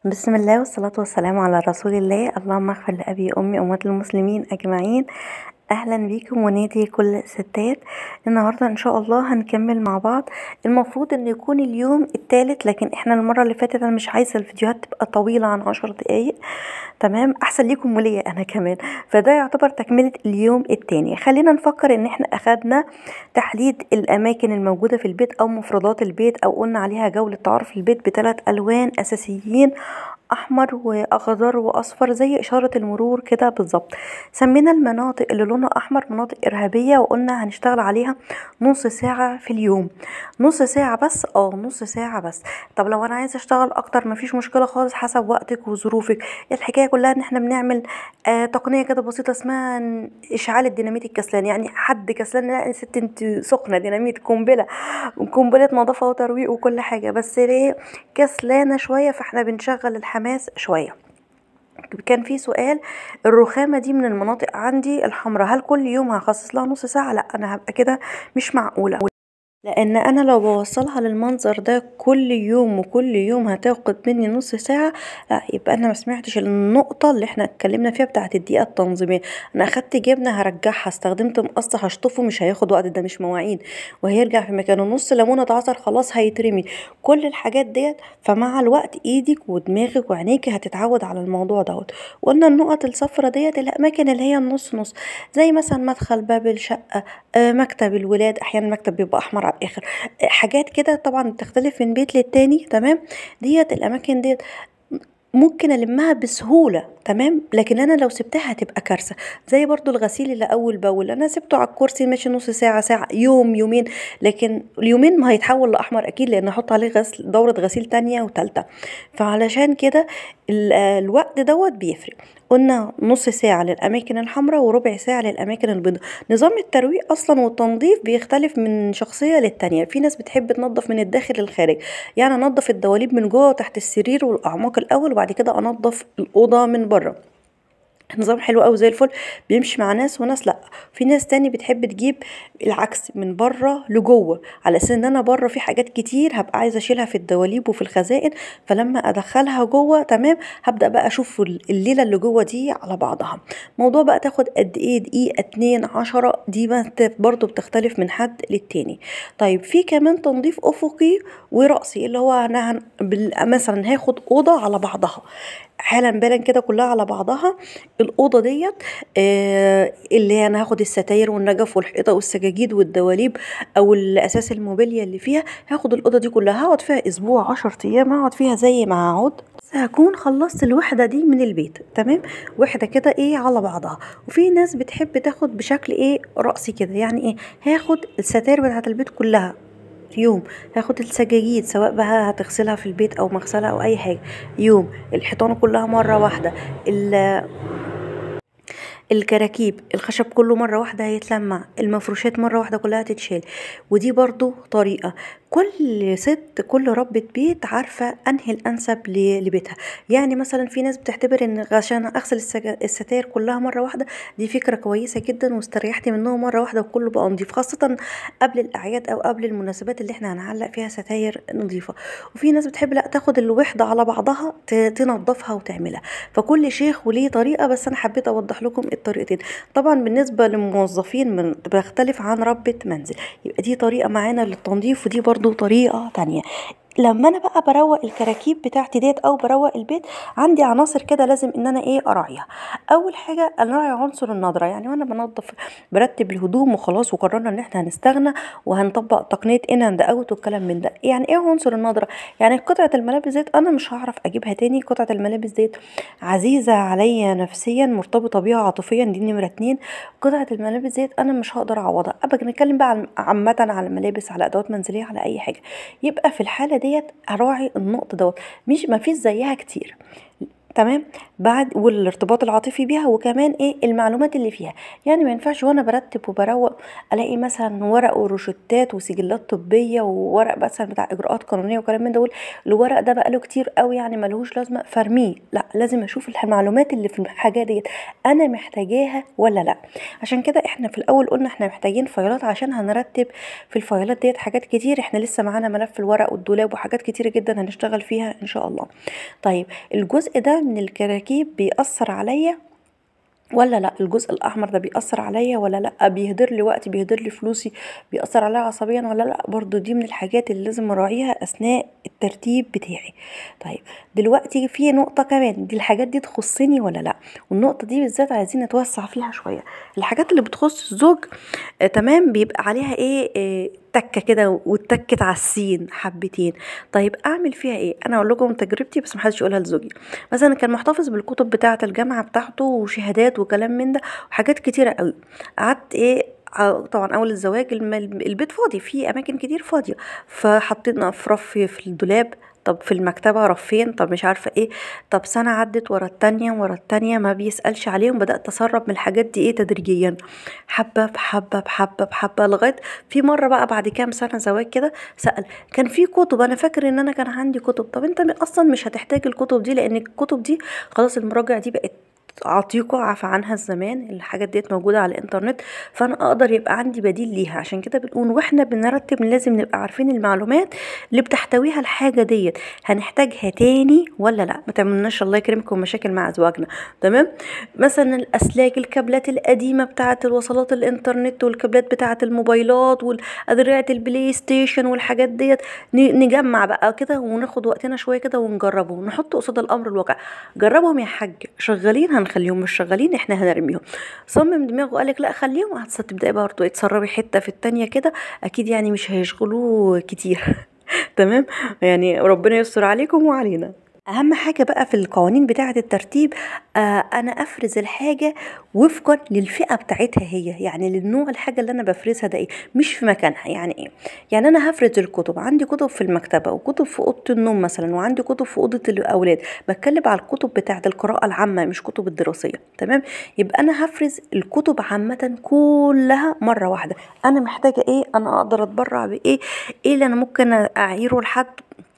بسم الله والصلاة والسلام على رسول الله اللهم اغفر لأبي وأمي وأموات المسلمين أجمعين أهلا بيكم ونادي كل الستات النهاردة إن شاء الله هنكمل مع بعض المفروض إن يكون اليوم التالت لكن احنا المرة اللي فاتت أنا مش عايزة الفيديوهات تبقى طويلة عن عشر دقايق تمام أحسن ليكم وليا أنا كمان فده يعتبر تكملة اليوم التاني خلينا نفكر إن احنا أخدنا تحديد الأماكن الموجودة في البيت أو مفردات البيت أو قلنا عليها جولة تعارف البيت بثلاث ألوان أساسيين احمر واخضر واصفر زي اشاره المرور كده بالظبط سمينا المناطق اللي لونها احمر مناطق ارهابيه وقلنا هنشتغل عليها نص ساعه في اليوم نص ساعه بس اه نص ساعه بس طب لو انا عايزه اشتغل اكتر مفيش مشكله خالص حسب وقتك وظروفك الحكايه كلها ان احنا بنعمل آه تقنيه كده بسيطه اسمها اشعال الديناميت الكسلان يعني حد كسلان لا يا ست انت سخنه ديناميت قنبله قنبله نظافه وترويق وكل حاجه بس ليه كسلانه شويه فاحنا بنشغل الحماس شويه كان في سؤال الرخامة دي من المناطق عندي الحمراء هل كل يوم هخصص لها نص ساعة لا انا هبقى كده مش معقولة لان انا لو بوصلها للمنظر ده كل يوم وكل يوم هتاخد مني نص ساعه لا يبقى انا ما سمعتش النقطه اللي احنا اتكلمنا فيها بتاعه الدقيقه التنظيميه انا اخدت جبنه هرجعها استخدمت مقص هشطفه مش هياخد وقت ده مش مواعيد وهيرجع في مكانه نص ليمونه اتعصر خلاص هيترمي كل الحاجات ديت فمع الوقت ايدك ودماغك وعينيكي هتتعود على الموضوع دوت قلنا النقط الصفرة ديت الاماكن اللي هي النص نص زي مثلا مدخل باب الشقه آه مكتب الولاد احيانا المكتب بيبقى احمر على الاخر حاجات كده طبعا بتختلف من بيت للتاني تمام ديت الاماكن ديت ممكن المها بسهوله تمام لكن انا لو سبتها هتبقى كارثه زي برضو الغسيل اللي اول باول انا سبته على الكرسي ماشي نص ساعه ساعه يوم يومين لكن اليومين ما هيتحول لاحمر اكيد لان احط عليه غسل دوره غسيل تانية وتالتة فعلشان كده الوقت دوت بيفرق قلنا نص ساعة للأماكن الحمراء وربع ساعة للأماكن البيضاء نظام الترويق أصلا والتنظيف بيختلف من شخصية للتانية في ناس بتحب تنظف من الداخل للخارج يعني أنظف الدواليب من جوه تحت السرير والأعماق الأول وبعد كده أنظف الأوضة من بره نظام حلو قوي زي الفل بيمشي مع ناس وناس لا في ناس تاني بتحب تجيب العكس من بره لجوه على اساس ان انا بره في حاجات كتير هبقى عايزه اشيلها في الدواليب وفي الخزائن فلما ادخلها جوه تمام هبدا بقى اشوف الليله اللي جوه دي على بعضها موضوع بقى تاخد قد ايه دقيقه اتنين عشرة دي برضو بتختلف من حد للتاني طيب في كمان تنظيف افقي وراسي اللي هو انا مثلا هاخد اوضه على بعضها حالا بالا كده كلها على بعضها الاوضه ديت آه اللي انا هاخد الستاير والنجف والحيطه والسجاجيد والدواليب او الاساس الموبيليا اللي فيها هاخد الاوضه دي كلها هقعد فيها اسبوع عشر ايام هقعد فيها زي ما هقعد هكون خلصت الوحدة دي من البيت تمام وحدة كده ايه على بعضها وفي ناس بتحب تاخد بشكل ايه رأسي كده يعني ايه هاخد الستاير بتاعت البيت كلها يوم هاخد السجاجيد سواء بقى هتغسلها في البيت او مغسله او اي حاجه يوم الحيطان كلها مره واحده الكراكيب الخشب كله مرة واحدة هيتلمع المفروشات مرة واحدة كلها هتتشال ودي برضو طريقة كل ست كل ربة بيت عارفة أنهي الأنسب لبيتها يعني مثلا في ناس بتعتبر إن عشان أغسل الستاير كلها مرة واحدة دي فكرة كويسة جدا واستريحتي منهم مرة واحدة وكله بقى نضيف خاصة قبل الأعياد أو قبل المناسبات اللي احنا هنعلق فيها ستاير نظيفة وفي ناس بتحب لا تاخد الوحدة على بعضها تنظفها وتعملها فكل شيخ وليه طريقة بس أنا حبيت أوضح لكم الطريقتين طبعا بالنسبة للموظفين من بختلف عن ربة منزل يبقى دي طريقة معانا للتنظيف ودي برضو طريقة تانية لما انا بقى بروق الكراكيب بتاعتي ديت او بروق البيت عندي عناصر كده لازم ان انا ايه اراعيها اول حاجه اراعي عنصر النظره يعني وانا بنظف برتب الهدوم وخلاص وقررنا ان احنا هنستغنى وهنطبق تقنيه ان اند اوت والكلام من ده يعني ايه عنصر النظره يعني قطعه الملابس ديت انا مش هعرف اجيبها تاني قطعه الملابس ديت عزيزه عليا نفسيا مرتبطه بيها عاطفيا دي نمره اتنين قطعه الملابس ديت انا مش هقدر اعوضها ابقى نتكلم بقى عامه على الملابس على ادوات منزليه على اي حاجه يبقى في الحاله ديت اراعي النقطه دوت مش ما فيش زيها كتير تمام بعد والارتباط العاطفي بيها وكمان ايه المعلومات اللي فيها يعني ما ينفعش وانا برتب وبروق الاقي مثلا ورق وروشتات وسجلات طبيه وورق مثلا بتاع اجراءات قانونيه وكلام من دول الورق ده بقى له كتير قوي يعني ملهوش لازمه فرميه لا لازم اشوف المعلومات اللي في الحاجه ديت انا محتاجاها ولا لا عشان كده احنا في الاول قلنا احنا محتاجين فايلات عشان هنرتب في الفايلات ديت حاجات كتير احنا لسه معانا ملف الورق والدولاب وحاجات كتيره جدا هنشتغل فيها ان شاء الله طيب الجزء ده من الكراكيب بيأثر عليا ولا لا الجزء الاحمر ده بيأثر عليا ولا لا بيهدر لي وقتي بيهدر لي فلوسي بيأثر عليا عصبيا ولا لا برضو دي من الحاجات اللي لازم اراعيها اثناء الترتيب بتاعي طيب دلوقتي في نقطه كمان دي الحاجات دي تخصني ولا لا والنقطه دي بالذات عايزين نتوسع فيها شويه الحاجات اللي بتخص الزوج آه تمام بيبقى عليها ايه آه تكه كده واتكت على السين حبتين طيب اعمل فيها ايه انا اقول لكم تجربتي بس محدش يقولها لزوجي مثلا كان محتفظ بالكتب بتاعه الجامعه بتاعته وشهادات وكلام من ده وحاجات كتيره قوي قعدت ايه طبعا اول الزواج البيت فاضي في اماكن كتير فاضيه فحطينا في رف في الدولاب طب في المكتبة رفين طب مش عارفة ايه طب سنة عدت ورا التانية ورا التانية ما بيسألش عليهم بدأت أسرب من الحاجات دي ايه تدريجيا حبة بحبة بحبة بحبة لغاية في مرة بقى بعد كام سنة زواج كده سأل كان في كتب أنا فاكر إن أنا كان عندي كتب طب أنت أصلا مش هتحتاج الكتب دي لأن الكتب دي خلاص المراجع دي بقت عتيقة عفى عنها الزمان الحاجات ديت موجودة على الانترنت فانا اقدر يبقى عندي بديل ليها عشان كده بنقول واحنا بنرتب لازم نبقى عارفين المعلومات اللي بتحتويها الحاجة ديت هنحتاجها تاني ولا لا ما تعملناش الله يكرمكم مشاكل مع ازواجنا تمام مثلا الاسلاك الكابلات القديمة بتاعة الوصلات الانترنت والكابلات بتاعة الموبايلات والادرعة البلاي ستيشن والحاجات ديت نجمع بقى كده وناخد وقتنا شوية كده ونجربه نحط قصاد الامر الواقع جربهم يا حاج شغالين هنخليهم مش شغالين احنا هنرميهم صمم دماغه وقالك لا خليهم هتبداي برضه تسربي حته في التانية كده اكيد يعني مش هيشغلوه كتير تمام يعني ربنا يستر عليكم وعلينا اهم حاجه بقى في القوانين بتاعه الترتيب آه انا افرز الحاجه وفقا للفئه بتاعتها هي يعني للنوع الحاجه اللي انا بفرزها ده ايه مش في مكانها يعني ايه يعني انا هفرز الكتب عندي كتب في المكتبه وكتب في اوضه النوم مثلا وعندي كتب في اوضه الاولاد بتكلم على الكتب بتاعه القراءه العامه مش كتب الدراسيه تمام يبقى انا هفرز الكتب عامه كلها مره واحده انا محتاجه ايه انا اقدر اتبرع بايه ايه اللي انا ممكن اعيره لحد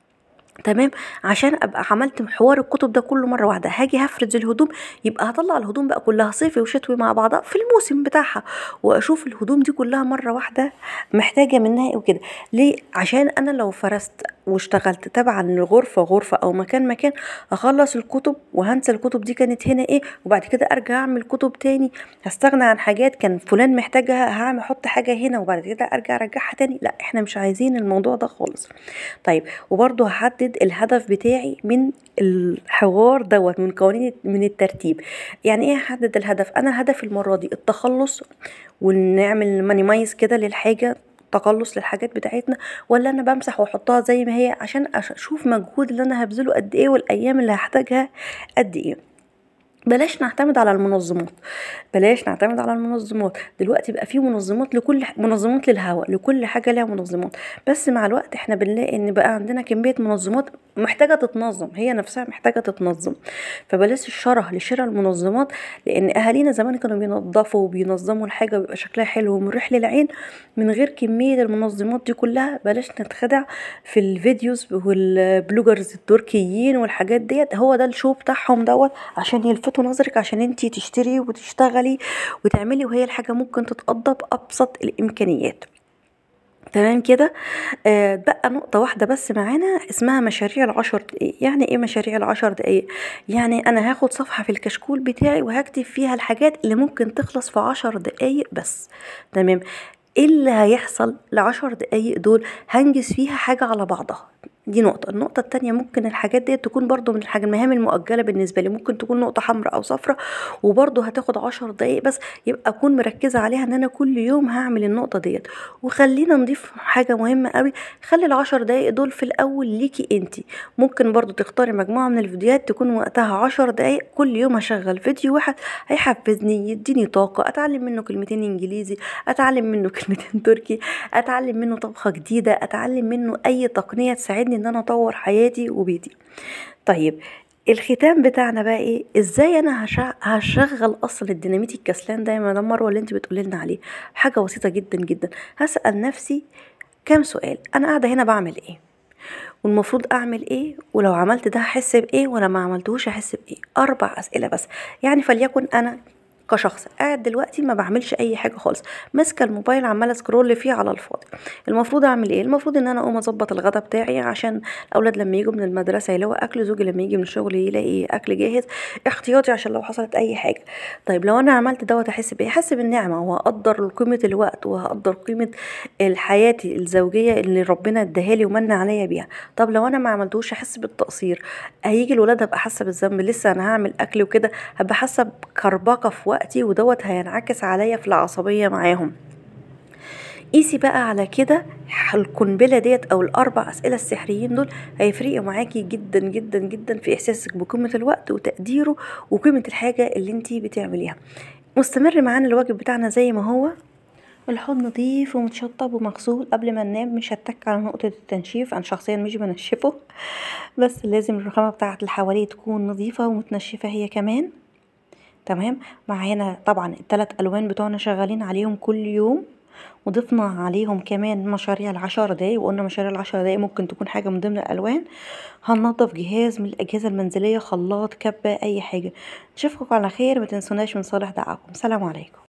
تمام عشان ابقى عملت حوار الكتب ده كله مره واحده هاجي هفرز الهدوم يبقى هطلع الهدوم بقى كلها صيفي وشتوي مع بعضها في الموسم بتاعها واشوف الهدوم دي كلها مره واحده محتاجه منها ايه وكده ليه عشان انا لو فرست واشتغلت تبعا لغرفة غرفة أو مكان مكان هخلص الكتب وهنسى الكتب دي كانت هنا ايه وبعد كده أرجع أعمل كتب تاني هستغنى عن حاجات كان فلان محتاجها هعمل أحط حاجة هنا وبعد كده أرجع أرجعها تاني لا احنا مش عايزين الموضوع ده خالص طيب وبرضه هحدد الهدف بتاعي من الحوار دوت من قوانين من الترتيب يعني ايه هحدد الهدف انا هدفي المره دي التخلص ونعمل مانيمايز كده للحاجه تقلص للحاجات بتاعتنا ولا انا بمسح واحطها زي ما هي عشان اشوف مجهود اللي انا هبذله قد ايه والايام اللي هحتاجها قد ايه بلاش نعتمد على المنظمات بلاش نعتمد على المنظمات دلوقتي بقى في منظمات لكل منظمات للهواء لكل حاجه ليها منظمات بس مع الوقت احنا بنلاقي ان بقى عندنا كميه منظمات محتاجه تتنظم هي نفسها محتاجه تتنظم فبلاش الشره لشراء المنظمات لان اهالينا زمان كانوا بينظفوا وبينظموا الحاجه ويبقى شكلها حلو ومريح للعين من غير كميه المنظمات دي كلها بلاش نتخدع في الفيديوز والبلوجرز التركيين والحاجات ديت هو ده الشو بتاعهم دوت عشان يلفتوا نظرك عشان انتي تشتري وتشتغلي وتعملي وهي الحاجه ممكن تتقضى بابسط الامكانيات تمام كده آه بقى نقطة واحدة بس معانا اسمها مشاريع العشر دقايق يعني ايه مشاريع العشر دقايق يعني انا هاخد صفحة في الكشكول بتاعي وهكتب فيها الحاجات اللي ممكن تخلص في عشر دقايق بس تمام ايه اللي هيحصل لعشر دقايق دول هنجز فيها حاجة على بعضها دي نقطة النقطة التانية ممكن الحاجات دي تكون برضو من الحاجة المهام المؤجلة بالنسبة لي ممكن تكون نقطة حمراء أو صفراء وبرضو هتاخد عشر دقايق بس يبقى أكون مركزة عليها إن أنا كل يوم هعمل النقطة ديت وخلينا نضيف حاجة مهمة قوي خلي العشر دقايق دول في الأول ليكي انتي ممكن برضو تختاري مجموعة من الفيديوهات تكون وقتها عشر دقايق كل يوم هشغل فيديو واحد هيحفزني يديني طاقة أتعلم منه كلمتين إنجليزي أتعلم منه كلمتين تركي أتعلم منه طبخة جديدة أتعلم منه أي تقنية تساعدني إن أنا أطور حياتي وبيتي طيب الختام بتاعنا بقى ايه ازاي انا هشع- هشغل اصلا الديناميت الكسلان ده يا مدام مروه اللي انت بتقولي لنا عليه حاجه بسيطه جدا جدا هسال نفسي كام سؤال انا قاعده هنا بعمل ايه والمفروض اعمل ايه ولو عملت ده هحس بايه ولا ما عملتهوش هحس بايه اربع اسئله بس يعني فليكن انا كشخص قاعد دلوقتي ما بعملش اي حاجه خالص ماسكه الموبايل عماله سكرول فيه على الفاضي المفروض اعمل ايه المفروض ان انا اقوم اظبط الغدا بتاعي عشان الاولاد لما يجوا من المدرسه يلاقوا اكل زوجي لما يجي من الشغل يلاقي اكل جاهز احتياطي عشان لو حصلت اي حاجه طيب لو انا عملت دوت احس بايه احس بالنعمه وهقدر قيمه الوقت وهقدر قيمه حياتي الزوجيه اللي ربنا اداها لي ومن عليا بيها طب لو انا ما عملتوش احس بالتقصير هيجي الولاد هبقى حاسه بالذنب لسه انا هعمل اكل وكده هبقى حاسه بكربكه في وقتي ودوت هينعكس عليا في العصبيه معاهم قيسي بقى على كده القنبلة ديت أو الأربع أسئلة السحريين دول هيفرقوا معاكي جدا جدا جدا في إحساسك بقيمة الوقت وتقديره وقيمة الحاجة اللي انتي بتعمليها مستمر معانا الواجب بتاعنا زي ما هو الحوض نظيف ومتشطب ومغسول قبل ما ننام مش هتك على نقطة التنشيف أنا شخصيا مش بنشفه بس لازم الرخامة بتاعت اللي حواليه تكون نظيفة ومتنشفة هي كمان تمام معانا طبعا التلات ألوان بتوعنا شغالين عليهم كل يوم وضفنا عليهم كمان مشاريع العشر دقايق وقلنا مشاريع العشر دقايق ممكن تكون حاجة من ضمن الألوان هننضف جهاز من الأجهزة المنزلية خلاط كبة أي حاجة نشوفكم على خير ما تنسوناش من صالح دعاكم سلام عليكم